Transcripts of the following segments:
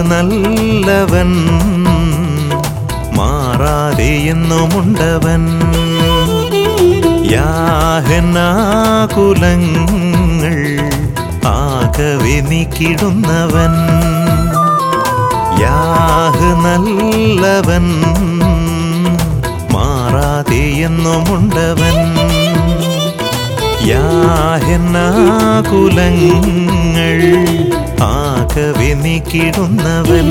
നല്ലവൻ മാറാതെ എന്നുമുണ്ടവൻ യാഹനാകുലങ്ങൾ ആകവെ നീക്കിടുന്നവൻ യാഹ് നല്ലവൻ മാറാതെ എന്നുമുണ്ടവൻ യാഹനാകുലങ്ങൾ ആകവെ നീക്കിടുന്നവൻ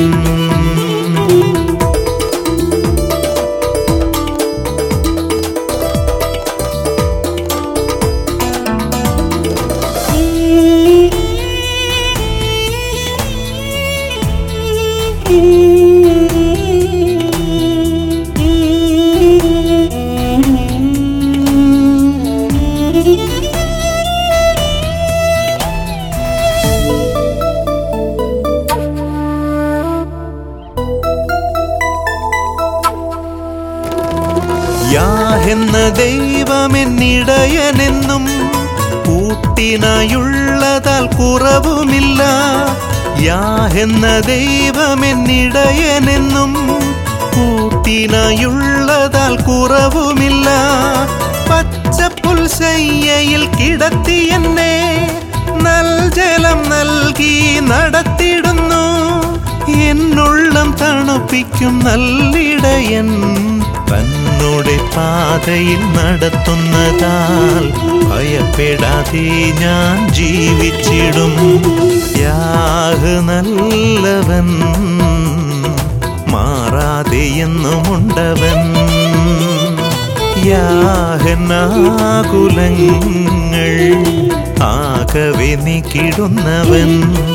യാഹെന്ന ദൈവമെന്നിടയനെന്നും കൂട്ടിനായുള്ളതാൽ കുറവുമില്ല യാഹെന്ന ദൈവമെന്നിടയനെന്നും കൂട്ടിനായുള്ളതാൽ കുറവുമില്ല പച്ചപ്പുൽശയ്യയിൽ കിടത്തി എന്നെ നൽജലം നൽകി നടത്തിടുന്നു എന്നുള്ളം തണുപ്പിക്കും നല്ലിടയൻ തന്നോടെ പാതയിൽ നടത്തുന്നതാൽ ഭയപ്പെടാതെ ഞാൻ ജീവിച്ചിടും യാഹ് നല്ലവൻ മാറാതെ എന്നുമുണ്ടവൻ യാഹനാകുലങ്ങൾ ആകവെ നീക്കിടുന്നവൻ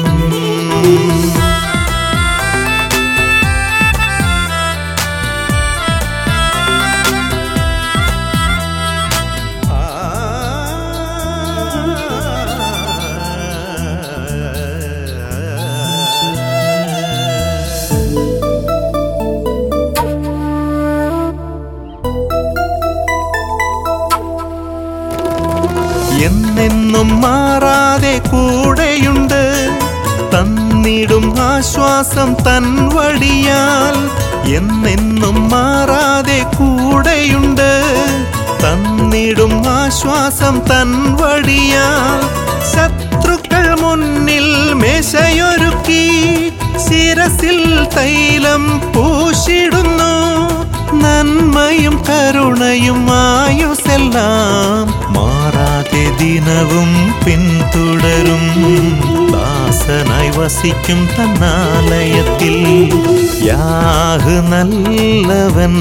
എന്നെന്നും മാറാതെ കൂടെയുണ്ട് തന്നിടും ആശ്വാസം തൻ വഴിയാൽ എന്നെന്നും മാറാതെ കൂടെയുണ്ട് തന്നിടും ആശ്വാസം തൻ വഴിയാൽ ശത്രുക്കൾ മുന്നിൽ മേശയൊരുക്കി ശിരസിൽ തൈലം പൂശിടുന്നു നന്മയും കരുണയും ആയുസെല്ലാം മാറാതെ ദിനവും പിന്തുടരും ദാസനായി വസിക്കും തന്നാലയത്തിൽ യാഹ് നല്ലവൻ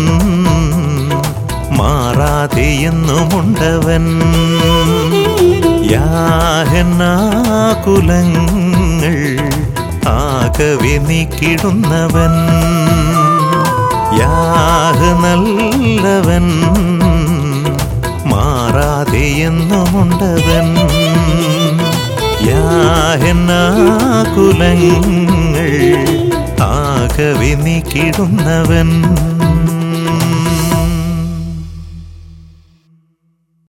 മാറാതെ എന്നുമുണ്ടവൻ യാഹനാകുലങ്ങൾ ആകവെ നീക്കിടുന്നവൻ യാഹ് നല്ലവൻ മാറാതെ എന്നുമുണ്ടവൻ യാഹനാകുലങ്ങൾ ആകവെ നീക്കിടുന്നവൻ